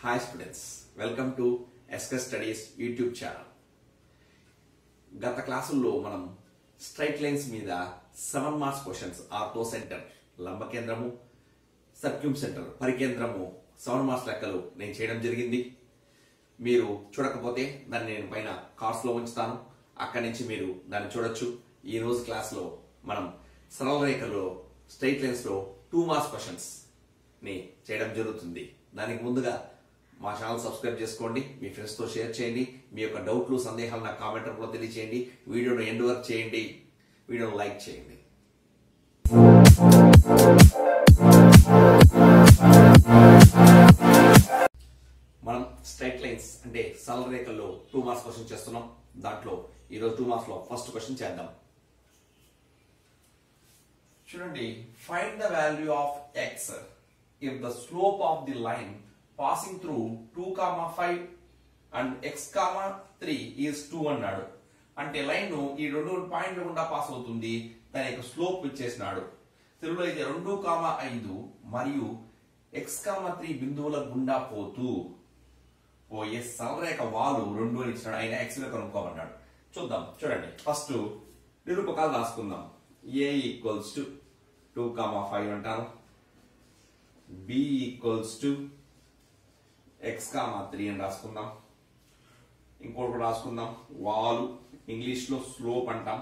hi students welcome to ఎస్కస్ studies YouTube channel గత క్లాసుల్లో మనం స్ట్రైట్ లైన్స్ మీద seven marks questions orthocentre లంబ కేంద్రము సర్క్యూమ్ సెంటర్ పరికేంద్రము సెవెన్ మార్క్స్ లెక్కలు నేను చేయడం జరిగింది మీరు చూడకపోతే దాన్ని నేను పైన కార్డ్స్ లో ఉంచుతాను అక్కడి నుంచి మీరు దాన్ని చూడొచ్చు ఈ రోజు క్లాస్ లో మనం సరళ రేఖలో స్ట్రైట్ లైన్స్ లో టూ మార్క్స్ క్వశ్చన్స్ ని చేయడం జరుగుతుంది దానికి ముందుగా మా ఛానల్ సబ్స్క్రైబ్ చేసుకోండి మీ ఫ్రెండ్స్ తో షేర్ చేయండి మీ యొక్క డౌట్లు సందేహాలు నా కామెంట్ రూపంలో తెలియచేయండి వీడియోను ఎండ్ వర్క్ చేయండి వీడియోను లైక్ చేయండి మనం స్ట్రైట్ లైన్స్ అంటే సరళ రేఖల్లో టూ మార్క్స్ క్వశ్చన్ చేస్తున్నాం దాంట్లో ఈరోజు టూ మార్క్స్ లో ఫస్ట్ క్వశ్చన్ చేద్దాం చూడండి find the value of x if the slope of the line passing through two comma five and x comma three is two అన్నాడు అంటే లైన్ ఈ రెండు పాయింట్ల గుండా పాస్ అవుతుంది దాని యొక్క స్లోప్ ఇచ్చేసినాడు తెలుగులో అయితే రెండు కామా ఐదు మరియు ఎక్స్ కామా త్రీ బిందువుల గుండా పోతూ పోయే సరళరేఖ వాలు రెండు అని ఇచ్చినాడు ఆయన ఎక్స్ లో కనుక్కోమన్నాడు చూద్దాం చూడండి ఫస్ట్ నిరూపకాలు రాసుకుందాం A equals to two comma five అంటాను B equals to x comma three అని రాసుకుందాం ఇంకోటి కూడా రాసుకుందాం వాలు ఇంగ్లీష్ లో స్లోప్ అంటాం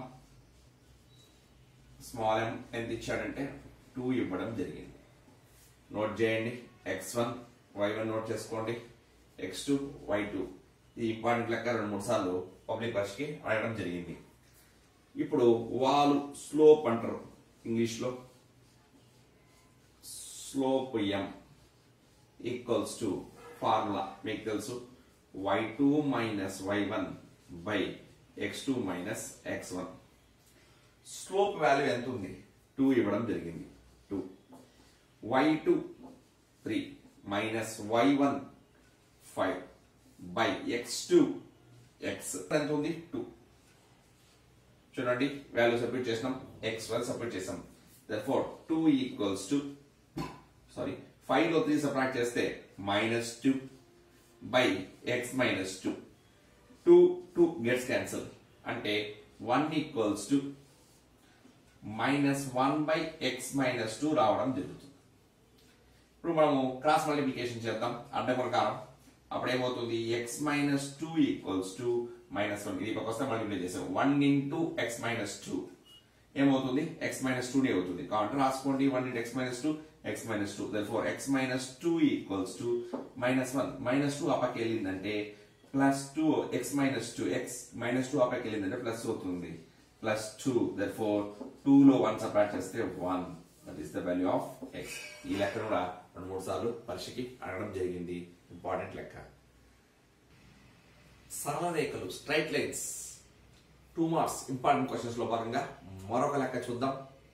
స్మాల్ ఎం ఎంత ఇచ్చాడంటే టూ ఇవ్వడం జరిగింది నోట్ చేయండి x one y one note చేసుకోండి ఎక్స్ టూ వై టూ ఈ ఇంపార్టెంట్ లెక్క రెండు మూడు సార్లు పబ్లిక్ పరీక్షకి అడగడం జరిగింది ఇప్పుడు వాలు స్లోప్ అంటారు ఇంగ్లీష్ లో slope m equals to formula మీకు తెలుసు y two minus y one by x two minus x one slope value ఎంత ఉంది టూ ఇవ్వడం జరిగింది two y two three minus y one five by x two x ఎంత ఉంది two చూడండి value submit చేసినాం ఎక్స్ వన్ సబ్మిట్ చేసాం four two equals to sorry five లో త్రీ సబ్ట్రాక్ట్ చేస్తే minus two by x minus two two two gets cancel అంటే one equals to minus one by x minus two రావడం జరుగుతుంది ఇప్పుడు మనము cross multiplication చేద్దాం అడ్డ ప్రకారం అప్పుడు ఏమవుతుంది x minus two equals to minus one ఇది వస్తే మల్టిప్లై చేసాం one into x minus two ఏమవుతుంది ఎక్స్ మైనస్ టూ అవుతుంది కాబట్టి రాసుకోండి one into x minus two x minus two therefore x minus two equals to minus one minus two అప్పకి వెళ్ళిందంటే plus two x minus two x minus two అప్పకి వెళ్ళిందంటే plus అవుతుంది plus two therefore two లో one separate చేస్తే one that is the value of x ఈ లెక్క కూడా రెండు మూడు సార్లు పరీక్షకి అడగడం జరిగింది ఇంపార్టెంట్ లెక్క సరళ రేఖలు straight lines two marks important questions లో భాగంగా మరొక లెక్క చూద్దాం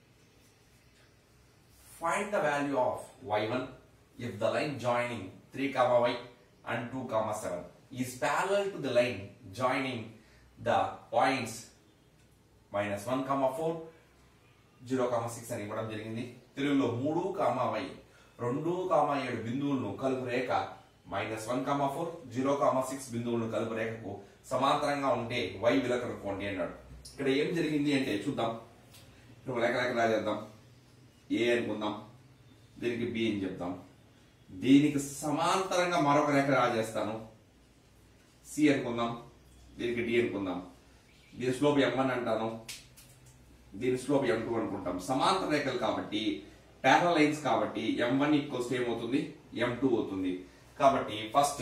find the value of y one if the line joining three comma y and two comma seven is parallel to the line joining the points minus one comma four zero comma six అని ఇవ్వడం జరిగింది తెలుగులో మూడు comma why రెండు comma ఏడు బిందువులను కలుపు రేఖ minus one comma four zero comma six బిందువులను కలుపు రేఖకు సమాంతరంగా ఉంటే వై విలువ కనుక్కోండి అన్నాడు ఇక్కడ ఏం జరిగింది అంటే చూద్దాం ఇప్పుడు లెక్క లెక్క రాజేద్దాం ఏ అనుకుందాం దీనికి బి అని చెప్తాం దీనికి సమాంతరంగా మరొక రేఖ రాజేస్తాను సి అనుకుందాం దీనికి డి అనుకుందాం దీని స్లోప్ ఎం వన్ అంటాను దీని స్లోప్ ఎం టూ అనుకుంటాం సమాంతర రేఖలు కాబట్టి ప్యారల్ లైన్స్ కాబట్టి ఎం వన్ ఈక్వల్స్ ఏమవుతుంది ఎం టూ అవుతుంది కాబట్టి ఫస్ట్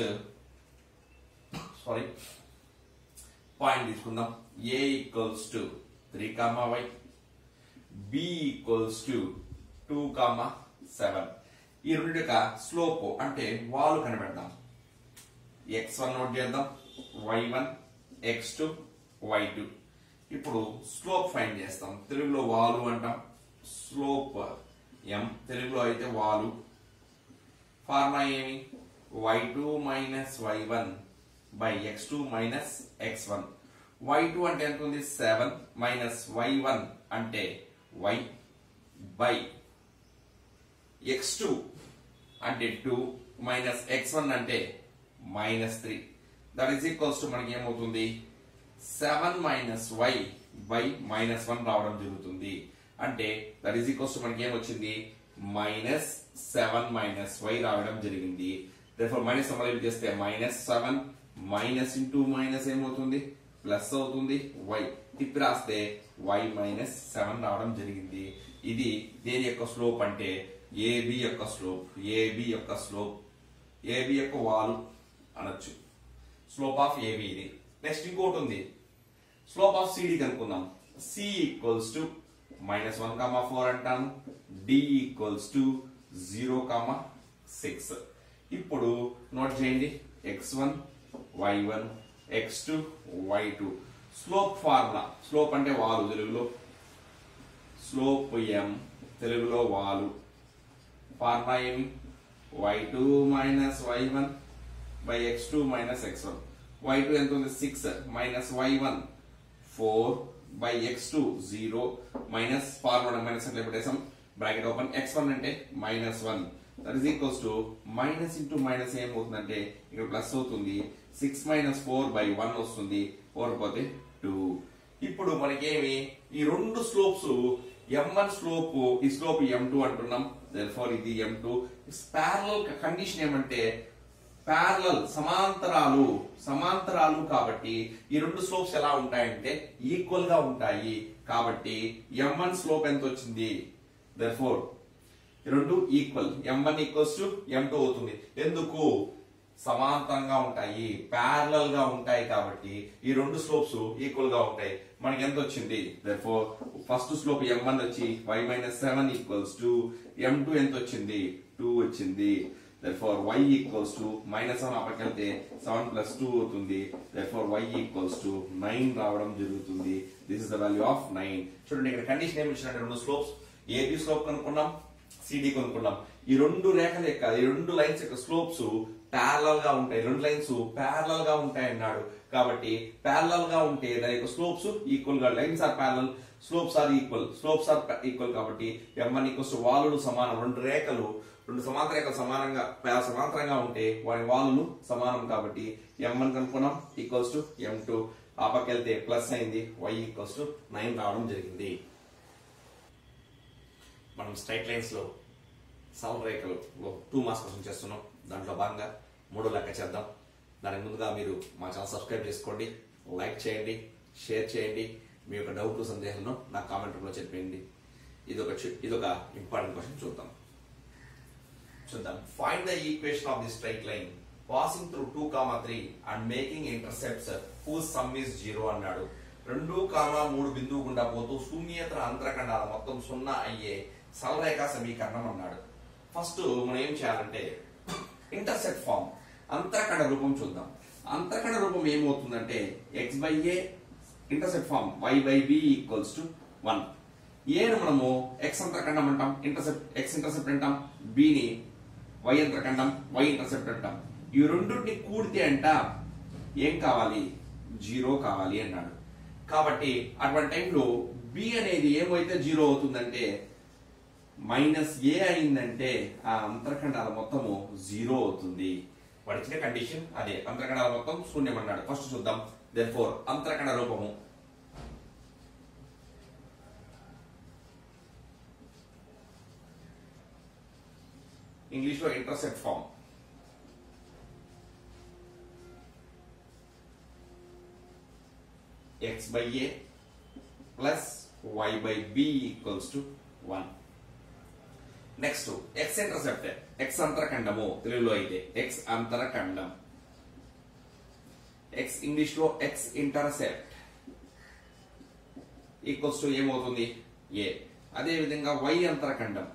సారీ పాయింట్ తీసుకుందాం A equals to three comma y B equals to two comma seven ఈ రెండు యొక్క స్లోప్ అంటే వాలు కనిపెడదాం ఎక్స్ వన్ నోట్ చేద్దాం y one x two y two ఇప్పుడు స్లోప్ ఫైండ్ చేస్తాం తెలుగులో వాలు అంటాం స్లోప్ ఎం తెలుగులో అయితే వాలు ఫార్ములా ఏమి y two minus y one by x two minus x one y two అంటే ఎంత ఉంది సెవెన్ మైనస్ వై వన్ అంటే వై బై ఎక్స్ టూ అంటే టూ మైనస్ ఎక్స్ వన్ అంటే minus three that is equals to మనకి ఏమవుతుంది seven minus y by minus one రావడం జరుగుతుంది అంటే దట్ ఈస్ ఈక్వల్స్ టు మనకి ఏమొచ్చింది మైనస్ సెవెన్ మైనస్ వై రావడం జరిగింది రేపు మైనస్ మొదలు చేస్తే minus seven minus into minus ఏమవుతుంది ప్లస్ అవుతుంది వై తిప్పి రాస్తే వై మైనస్ సెవెన్ రావడం జరిగింది ఇది దేని యొక్క స్లోప్ అంటే ఏబి యొక్క స్లోప్ ఏబి యొక్క స్లోప్ ఏబి యొక్క వాలు అనొచ్చు స్లోప్ ఆఫ్ ఏబి ఇది నెక్స్ట్ ఇంకోటి ఉంది స్లోప్ ఆఫ్ సిడి కనుక్కుందాం C equals to minus one comma four అంటాను D equals to zero comma six ఇప్పుడు నోట్ చేయండి x one y one x two y two slope formula slope అంటే వాలు తెలుగులో స్లోప్ ఎం తెలుగులో వాలు ఫార్ములా ఏమి y two minus y one by x two minus x one y two ఎంత ఉంది six minus y one four by x two zero minus formula minus అంటే పెట్టేసాం బ్రాకెట్ ఓపెన్ ఎక్స్ వన్ అంటే minus one that is equals to minus into minus ఏమవుతుందంటే ఇక్కడ plus అవుతుంది six minus four by one వస్తుంది four పోతే two ఇప్పుడు మనకేమి ఈ రెండు స్లోప్స్ ఎం వన్ స్లోప్ ఈ స్లోప్ ఎం టూ అంటున్నాం ఫోర్ ఇది ఎం టూ ప్యారల్ కండిషన్ ఏమంటే ప్యారలల్ సమాంతరాలు సమాంతరాలు కాబట్టి ఈ రెండు స్లోప్స్ ఎలా ఉంటాయంటే ఈక్వల్ గా ఉంటాయి కాబట్టి ఎం వన్ స్లోప్ ఎంత వచ్చింది దర్ ఫోర్ రెండు equal m one equals to m two అవుతుంది ఎందుకు సమాంతరంగా ఉంటాయి ప్యారలల్ గా ఉంటాయి కాబట్టి ఈ రెండు స్లోప్స్ ఈక్వల్ గా ఉంటాయి మనకి ఎంత వచ్చింది therefore first slope m one వచ్చి y minus seven equals to m two ఎంత వచ్చింది టూ వచ్చింది therefore y equals to minus seven అప్పటికెళ్తే సెవెన్ ప్లస్ టూ అవుతుంది therefore y equals to nine రావడం జరుగుతుంది this is the value of nine చూడండి ఇక్కడ కండిషన్ ఏమి ఇచ్చినట్టు రెండు స్లోప్స్ ఏబి స్లోప్ కనుక్కున్నాం సిడి కొనుక్కున్నాం ఈ రెండు రేఖల యొక్క ఈ రెండు లైన్స్ యొక్క స్లోప్స్ ప్యారలల్ గా ఉంటాయి రెండు లైన్స్ ప్యారలల్ గా ఉంటాయి అన్నాడు కాబట్టి ప్యారలల్ గా ఉంటే దాని యొక్క స్లోప్స్ ఈక్వల్ గా lines are parallel slopes are equal slopes are equal కాబట్టి ఎం వన్ ఈక్వల్స్ వాలులు సమానం రెండు రేఖలు రెండు సమాంతర రేఖలు సమానంగా పా- సమాంతరంగా ఉంటే వారి వాలులు సమానం కాబట్టి ఎం వన్ కనుక్కున్నాం ఈక్వల్స్ టు ఎం టూ ఆ పక్క వెళ్తే ప్లస్ అయింది వై ఈక్వల్స్ టు నైన్ రావడం జరిగింది మనం స్ట్రైట్ లైన్స్ లో సరళ రేఖలు టూ మార్క్స్ కోసం చేస్తున్నాం దాంట్లో భాగంగా మూడో లెక్క చేద్దాం దానికి ముందుగా మీరు మా ఛానల్ సబ్స్క్రైబ్ చేసుకోండి లైక్ చేయండి షేర్ చేయండి మీ యొక్క డౌట్ సందేహాలను నా కామెంట్ రూపంలో చెప్పండి ఇది ఒక ఇది ఒక ఇంపార్టెంట్ క్వశ్చన్ చూద్దాం చూద్దాం find the equation of the straight line passing through two comma three and making intercepts whose sum is zero అన్నాడు రెండు కామా మూడు బిందువు గుండా పోతూ శూన్యేతర అంతరఖండాల మొత్తం సున్నా అయ్యే సరళరేఖ సమీకరణం అన్నాడు ఫస్ట్ మనం ఏం చేయాలంటే ఇంటర్సెప్ట్ ఫామ్ అంతరఖండ రూపం చూద్దాం అంతరఖండ రూపం ఏమవుతుందంటే x by A intercept form y by B equals to one ఏను మనము ఎక్స్ అంతరఖండం అంటాం ఇంటర్సెప్ట్ ఎక్స్ ఇంటర్సెప్ట్ అంటాం బిని వై అంతరఖండం వై ఇంటర్సెప్ట్ అంటాం ఈ రెండింటిని కూడితే అంట ఏం కావాలి జీరో కావాలి అన్నాడు కాబట్టి అటువంటి టైంలో బి అనేది ఏమైతే జీరో అవుతుందంటే మైనస్ ఏ అయిందంటే ఆ అంతరఖండాల మొత్తము జీరో అవుతుంది వాడు ఇచ్చిన కండిషన్ అదే అంతరఖండాల మొత్తం శూన్యం అన్నాడు ఫస్ట్ చూద్దాం దెర్ ఫోర్ అంతరఖండ రూపము ఇంగ్లీష్ లో intercept form x by A plus y by B equals to one next x intercept x అంతరఖండము తెలుగులో అయితే ఎక్స్ అంతరఖండం ఎక్స్ ఇంగ్లీష్ లో ఎక్స్ ఇంటర్సెప్ట్ ఈక్వల్స్ టు ఏమవుతుంది ఏ అదే విధంగా వై అంతరఖండం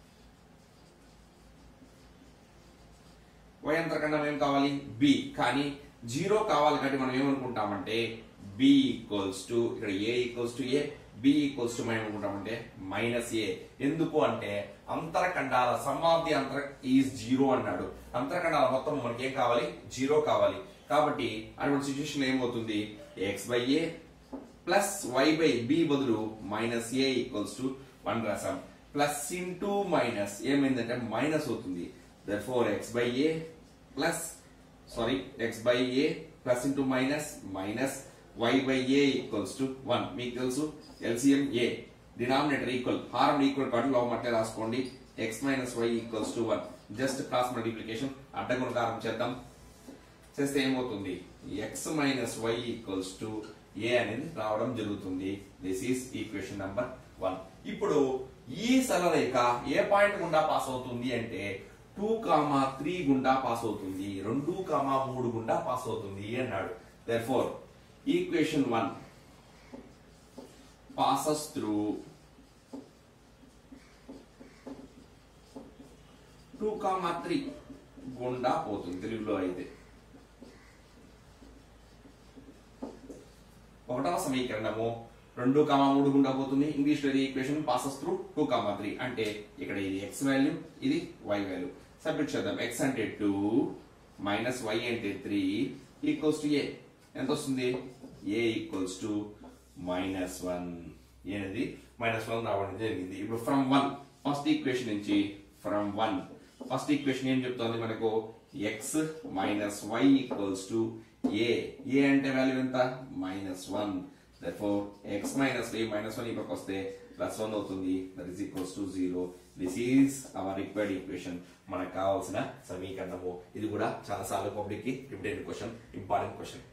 వై అంతరఖండం ఏం కావాలి బి కానీ జీరో కావాలి కాబట్టి మనం ఏమనుకుంటామంటే బి ఈక్వల్స్ టు ఇక్కడ A equals to A B equals to మనం ఏమనుకుంటామంటే మైనస్ ఏ ఎందుకు అంటే అంతరఖండాల సమ్ ఆఫ్ ది అంతర ఈజ్ జీరో అన్నాడు అంతరఖండాల మొత్తం మనకి ఏం కావాలి జీరో కావాలి కాబట్టి అటువంటి సిచ్యువేషన్ ఏమవుతుంది x by A plus y by B బదులు minus A equals to one రాసాం ప్లస్ ఇంటూ మైనస్ ఏమైందంటే మైనస్ అవుతుంది therefore x by A plus sorry x by A plus into minus minus y by A equals to one మీకు తెలుసు LCM A denominator equal హారం equal కాదు లో మట్టే రాసుకోండి x minus y equals to one just cross multiplication అడ్డగుణకారం చేద్దాం చేస్తే ఏమవుతుంది x minus y equals to A అనేది రావడం జరుగుతుంది this is equation number one ఇప్పుడు ఈ సరళరేఖ ఏ పాయింట్ గుండా పాస్ అవుతుంది అంటే టూ కామా త్రీ గుండా పాస్ అవుతుంది రెండు కామా మూడు గుండా పాస్ అవుతుంది అన్నాడు therefore equation one passes through 2 comma three గుండా పోతుంది తెలుగులో అయితే ఒకటవ సమీకరణము రెండు కామా మూడు గుండా పోతుంది ఇంగ్లీష్ లో equation passes through two comma three అంటే ఇక్కడ ఇది ఎక్స్ వాల్యూ ఇది వై వాల్యూ సబ్మిట్ చేద్దాం ఎక్స్ అంటే టూ మైనస్ వై అంటే త్రీ ఈక్వల్స్ టు ఏ ఎంత వస్తుంది A equals to minus one అనేది మైనస్ వన్ రావడం జరిగింది ఇప్పుడు ఫ్రమ్ వన్ ఫస్ట్ ఈక్వేషన్ నుంచి ఫ్రమ్ వన్ ఫస్ట్ ఈక్వేషన్ ఏం చెప్తోంది మనకు x minus y equals to ఏ ఏ అంటే వాల్యూ ఎంత minus one therefore x minus why minus one ఇక్కడికి వస్తే ప్లస్ వన్ అవుతుంది that is equals to zero this is our required equation మనకు కావాల్సిన సమీకరణము ఇది కూడా చాలా సార్లు పబ్లిక్ కి repeated question important question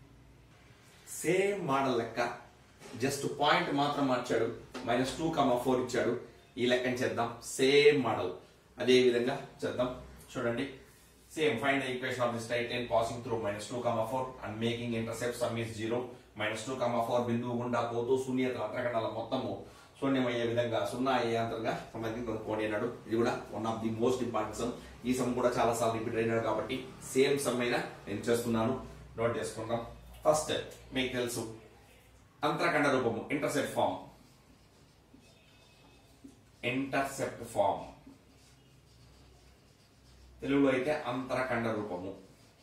same model లెక్క జస్ట్ పాయింట్ మాత్రం మార్చాడు మైనస్ టూ కమా ఫోర్ ఇచ్చాడు ఈ లెక్కని చేద్దాం సేమ్ మోడల్ అదే విధంగా చేద్దాం చూడండి same find the equation of the straight line passing through minus two comma four and making intercept sum is zero minus two comma four బిందువు గుండా పోతూ శూన్యత అంతరఖండాల మొత్తము శూన్యమయ్యే విధంగా సున్నా అయ్యే అంతగా సంబంధించి కొనుక్కోండి అన్నాడు ఇది కూడా one of the most important sum ఈ సమ్ కూడా చాలా సార్లు రిపీట్ అయినాడు కాబట్టి సేమ్ సమ్ అయినా నేను చేస్తున్నాను నోట్ చేసుకుందాం ఫస్ట్ మీకు తెలుసు అంతరఖండ రూపము ఇంటర్సెప్ట్ ఫామ్ ఇంటర్సెప్ట్ ఫామ్ తెలుగులో అయితే అంతరఖండ రూపము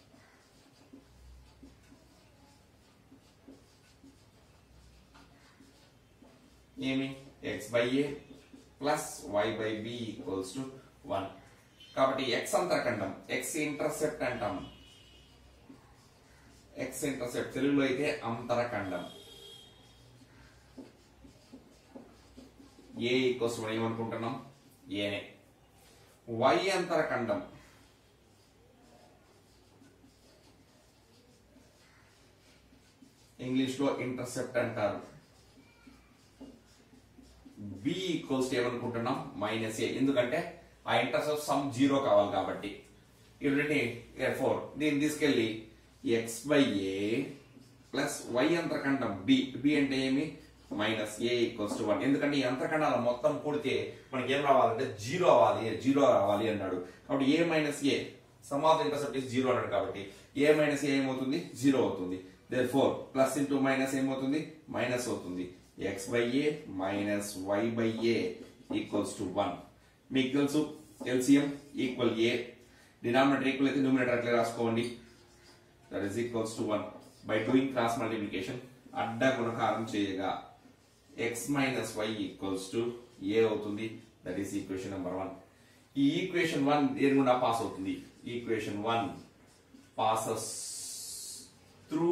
ఏమి x by A plus y by B equals to one కాబట్టి ఎక్స్ అంతరఖండం ఎక్స్ ఇంటర్సెప్ట్ అంటాం ఎక్స్ ఇంటర్సెప్ట్ తెలుగులో అయితే అంతరఖండం ఏ ఈక్వల్స్ మనం ఏమనుకుంటున్నాం ఏనే వై అంతరఖండం ఇంగ్లీష్ లో ఇంటర్సెప్ట్ అంటారు బి ఈక్వల్స్ ఏమనుకుంటున్నాం మైనస్ ఏ ఎందుకంటే ఆ ఇంటర్సెప్ట్ సమ్ జీరో కావాలి కాబట్టి ఇవన్నీ ఫోర్ దీన్ని తీసుకెళ్ళి x by A plus y అంతరఖండం బి బి అంటే ఏమి minus A equals to one ఎందుకంటే ఈ అంతరఖండాల మొత్తం కూడితే మనకి ఏం రావాలంటే జీరో అవ్వాలి జీరో రావాలి అన్నాడు కాబట్టి a minus a sum of intercept is zero అన్నాడు కాబట్టి ఏ మైనస్ ఏ ఏమవుతుంది జీరో అవుతుంది therefore plus into minus ఏమవుతుంది మైనస్ అవుతుంది x by a minus y by A equals to one మీకు తెలుసు LCM equal a denominator equal అయితే numerator అట్లా రాసుకోండి that is equals to one by doing cross multiplication అడ్డ గుణకారం చేయగా x minus y equals to a అవుతుంది that is equation number one ఈ ఈక్వేషన్ వన్ దేని గుండా పాస్ అవుతుంది equation one passes through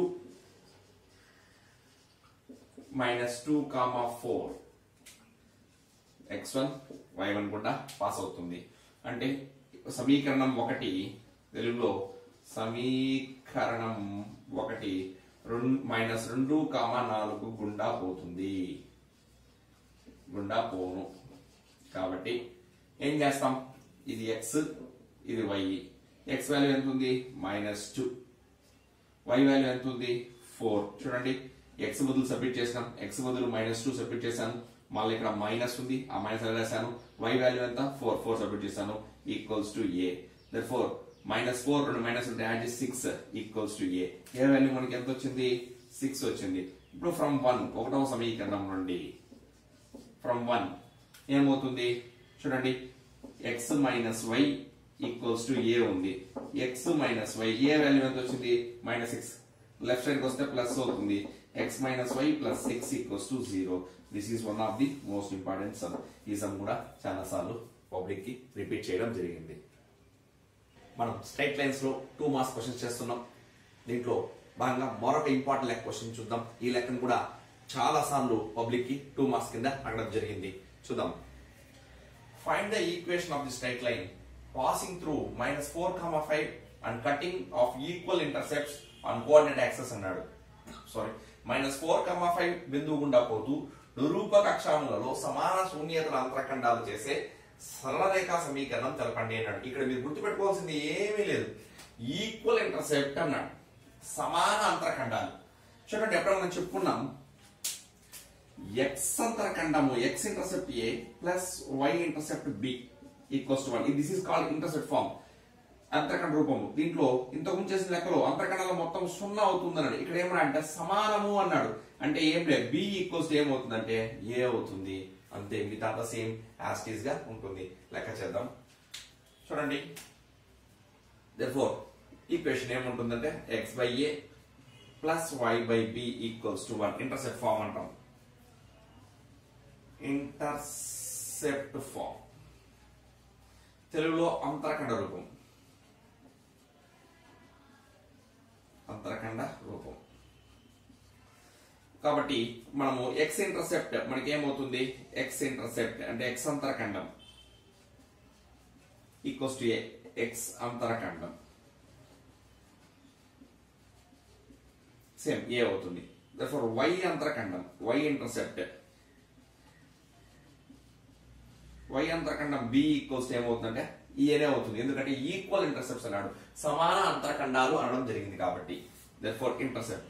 minus two comma four x one y one కూడా pass అవుతుంది అంటే సమీకరణం ఒకటి తెలుగులో సమీకరణం ఒకటి రెండు మైనస్ రెండు కామా నాలుగు గుండా పోతుంది గుండా పోను కాబట్టి ఏం చేస్తాం ఇది ఎక్స్ ఇది వై ఎక్స్ వాల్యూ ఎంత ఉంది మైనస్ టూ వై వాల్యూ ఎంత ఉంది ఫోర్ చూడండి ఎక్స్ బదులు సబ్మిట్ చేసినాం ఎక్స్ బదులు మైనస్ టూ సబ్మిట్ చేశాను మళ్ళీ ఇక్కడ మైనస్ ఉంది ఆ మైనస్ రాశాను వై వాల్యూ ఎంత ఫోర్ ఫోర్ సబ్మిట్ చేశాను equals to a there four minus four రెండు మైనస్ ఉంటే add six equals to A a value మనకి ఎంత వచ్చింది సిక్స్ వచ్చింది ఇప్పుడు ఫ్రమ్ వన్ ఒకటవ సమీకరణం నుండి ఫ్రమ్ వన్ ఏమవుతుంది చూడండి x minus y equals to a ఉంది x minus y a value ఎంత వచ్చింది మైనస్ సిక్స్ లెఫ్ట్ సైడ్ వస్తే ప్లస్ అవుతుంది x minus y plus six equals to zero this is one of the most important sum ఈ sum కూడా చాలా సార్లు public కి రిపీట్ చేయడం జరిగింది మనం స్ట్రైట్ లైన్స్ లో టూ మార్క్స్ క్వశ్చన్స్ చేస్తున్నాం దీంట్లో భాగంగా మరొక ఇంపార్టెంట్ లెక్క క్వశ్చన్ చూద్దాం ఈ లెక్కను కూడా చాలా సార్లు పబ్లిక్ కి టూ మార్క్స్ కింద అడగడం జరిగింది చూద్దాం find the equation of the straight line passing through minus four comma five and cutting off equal intercepts on coordinate axes అన్నాడు sorry minus four comma five బిందువు గుండా పోతూ నిరూపక అక్షరములలో సమాన శూన్యతల అంతరఖండాలు చేసే సరళ రేఖా సమీకరణం తెలపండి అన్నాడు ఇక్కడ మీరు గుర్తుపెట్టుకోవాల్సింది ఏమీ లేదు ఈక్వల్ ఇంటర్సెప్ట్ అన్నాడు సమాన అంతరఖండాలు చూడండి ఎప్పుడైనా మనం చెప్పుకున్నాం ఎక్స్ అంతరఖండము x intercept a plus y intercept b equals to one this is called intercept form అంతరఖండ రూపము దీంట్లో ఇంతకుముందు చేసిన లెక్కలో అంతరఖండాల మొత్తం సున్నా అవుతుంది అన్నాడు ఇక్కడ ఏమన్నా అంటే సమానము అన్నాడు అంటే ఏం లేదు బి ఈక్వల్స్ ఏమవుతుందంటే ఏ అవుతుంది అంతే మిగతా సేమ్ యాస్టీస్ గా ఉంటుంది లెక్క చేద్దాం చూడండి therefore ఈక్వేషన్ ఏముంటుందంటే x by A plus y by B equals to one intercept form అంటాం ఇంటర్సెప్ట్ ఫార్మ్ తెలుగులో అంతరఖండ రూపం అంతరఖండ రూపం కాబట్టి మనము ఎక్స్ ఇంటర్సెప్ట్ మనకి ఏమవుతుంది ఎక్స్ ఇంటర్సెప్ట్ అంటే ఎక్స్ అంతరఖండం ఈక్వల్స్ టు ఎక్స్ అంతరఖండం సేమ్ ఏ అవుతుంది దర్ఫోర్ వై అంతరఖండం వై ఇంటర్సెప్ట్ వై అంతరఖండం బి ఈక్వల్స్ ఏమవుతుందంటే ఈఏనే అవుతుంది ఎందుకంటే ఈక్వల్ ఇంటర్సెప్ట్స్ అన్నాడు సమాన అంతరఖండాలు అనడం జరిగింది కాబట్టి దర్ఫోర్ ఇంటర్సెప్ట్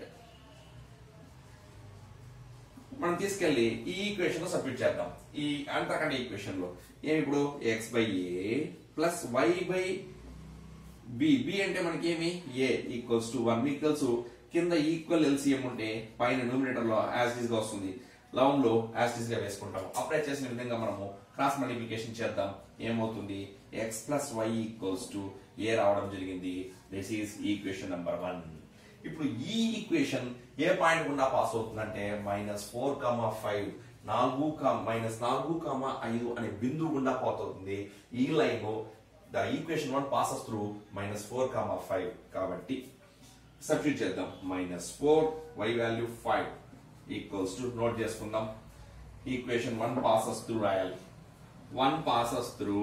మనం తీసుకెళ్లి ఈ ఈక్వేషన్ లో సబ్మిట్ చేద్దాం ఈ అంతరఖండ ఈక్వేషన్ లో ఏమి ఇప్పుడు x by A plus y by b B అంటే మనకి ఏమి a equals to one equals కింద ఈక్వల్ ఎల్సిఎం ఉంటే పైన న్యూమినేటర్ లో యాజ్ గా వస్తుంది లవం లో యాజ్ గా వేసుకుంటాం అప్లై చేసిన విధంగా మనము క్రాస్ మల్టిప్లికేషన్ చేద్దాం ఏమవుతుంది x plus y equals to a రావడం జరిగింది this is equation number one ఇప్పుడు ఈ ఈక్వేషన్ ఏ పాయింట్ గుండా పాస్ అవుతుందంటే మైనస్ ఫోర్ కామా ఫైవ్ నాలుగు కామ మైనస్ నాలుగు కామా ఐదు అనే బిందువు గుండా పాస్ అవుతుంది ఈ line the equation one passes through minus four comma five కాబట్టి సబ్స్టిట్యూట్ చేద్దాం minus four y value five equals to note చేసుకుందాం ఈక్వేషన్ వన్ పాసెస్ త్రూ రాయాలి one passes through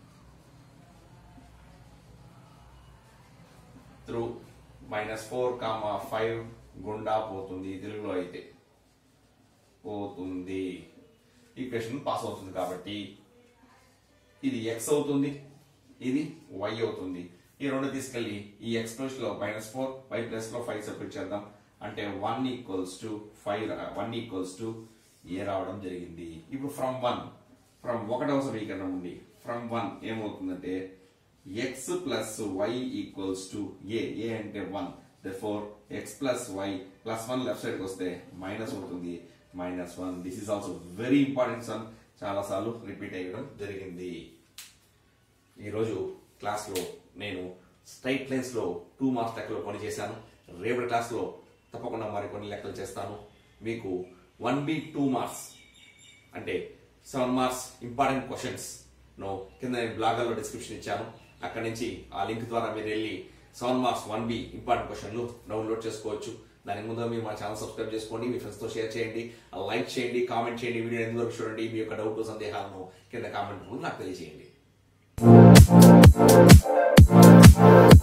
through minus four comma five గుండా పోతుంది తెలుగులో అయితే పోతుంది equation pass అవుతుంది కాబట్టి ఇది ఎక్స్ అవుతుంది ఇది వై అవుతుంది ఈ రెండు తీసుకెళ్లి ఈ ఎక్స్ ప్లస్ లో మైనస్ ఫోర్ వై ప్లస్ లో ఫైవ్ సబ్మిట్ చేద్దాం అంటే one equals to five one equals to a రావడం జరిగింది ఇప్పుడు ఫ్రమ్ వన్ ఫ్రమ్ ఒకటవ సమీకరణం ఉంది ఫ్రమ్ వన్ ఏమవుతుందంటే x plus y equals to ఏ ఏ అంటే one four x plus y plus one left సైడ్కి వస్తే మైనస్ అవుతుంది minus one this is also very important sum చాలా సార్లు రిపీట్ అయ్యడం జరిగింది ఈరోజు క్లాస్లో నేను స్ట్రైట్ లైన్స్ లో టూ మార్క్స్ లెక్కలు కొన్ని చేశాను రేపటి క్లాస్లో తప్పకుండా మరికొన్ని లెక్కలు చేస్తాను మీకు వన్ బి టూ మార్క్స్ అంటే సెవెన్ మార్క్స్ ఇంపార్టెంట్ క్వశ్చన్స్ నో కింద నేను బ్లాగర్లో డిస్క్రిప్షన్ ఇచ్చాను అక్కడి నుంచి ఆ లింక్ ద్వారా మీరు వెళ్ళి seven marks one b important క్వశ్చన్లు డౌన్లోడ్ చేసుకోవచ్చు దానికి ముందు మీరు మా ఛానల్ సబ్స్క్రైబ్ చేసుకోండి మీ ఫ్రెండ్స్తో షేర్ చేయండి లైక్ చేయండి కామెంట్ చేయండి వీడియో ఎందువరకు చూడండి మీ యొక్క డౌట్ సందేహాలను కింద కామెంట్ నాకు తెలియజేయండి